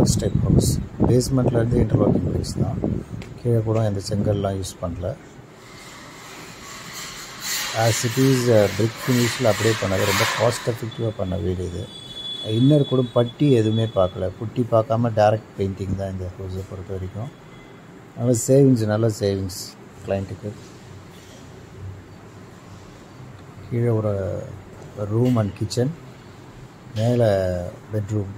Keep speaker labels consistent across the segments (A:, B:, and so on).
A: house type house பேஸ்மெண்ட்லேருந்து interlocking bricks தான் கீழே கூட எந்த செங்கல்லாம் யூஸ் பண்ணல ஆஸ் இட் இஸ் பிரிக் ஃபினிஷில் அப்படியே பண்ணது ரொம்ப காஸ்ட் எஃபெக்டிவாக பண்ண வீடு இது இன்னர் கூட பட்டி எதுவுமே பார்க்கல புட்டி பார்க்காம டேரக்ட் பெயிண்டிங் தான் இந்த ஹவுஸை பொறுத்த வரைக்கும் நல்ல சேவிங்ஸ் நல்ல சேவிங்ஸ் கிளைண்ட்டுக்கு கீழே ஒரு ரூம் அண்ட் கிச்சன் மேலே பெட்ரூம்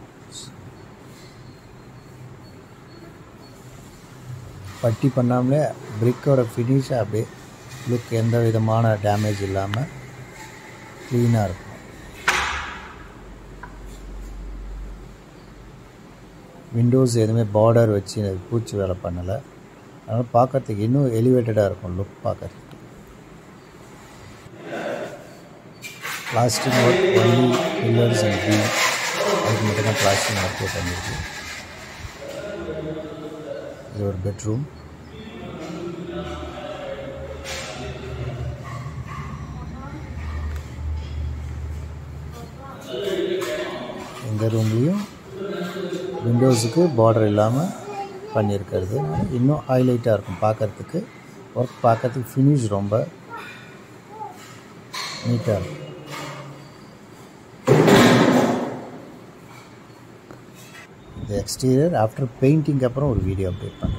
A: பட்டி பண்ணாமலே பிரிக்கோட ஃபினிஷை அப்படியே லுக் எந்த விதமான டேமேஜ் இல்லாமல் க்ளீனாக இருக்கும் விண்டோஸ் எதுவுமே பார்டர் வச்சு பூச்சி வேலை பண்ணலை அதனால் பார்க்கறதுக்கு இன்னும் எலிவேட்டடாக இருக்கும் லுக் பார்க்கறதுக்கு plastic work only pillars and beam அதுக்கு மட்டும் தான் பிளாஸ்டிக் ஒர்க்கே பண்ணியிருக்கு இது ஒரு பெட்ரூம் இந்த ரூம்லேயும் விண்டோஸுக்கு பார்டர் இல்லாமல் பண்ணியிருக்கிறது இன்னும் ஹைலைட்டாக இருக்கும் பார்க்குறதுக்கு ஒர்க் பார்க்கறதுக்கு ஃபினிஷ் ரொம்ப நீட்டாக இருக்கும் இந்த எக்ஸ்டீரியர் ஆஃப்டர் பெயிண்டிங் அப்புறம் ஒரு வீடியோ அப்டேட் பண்ணுறேன்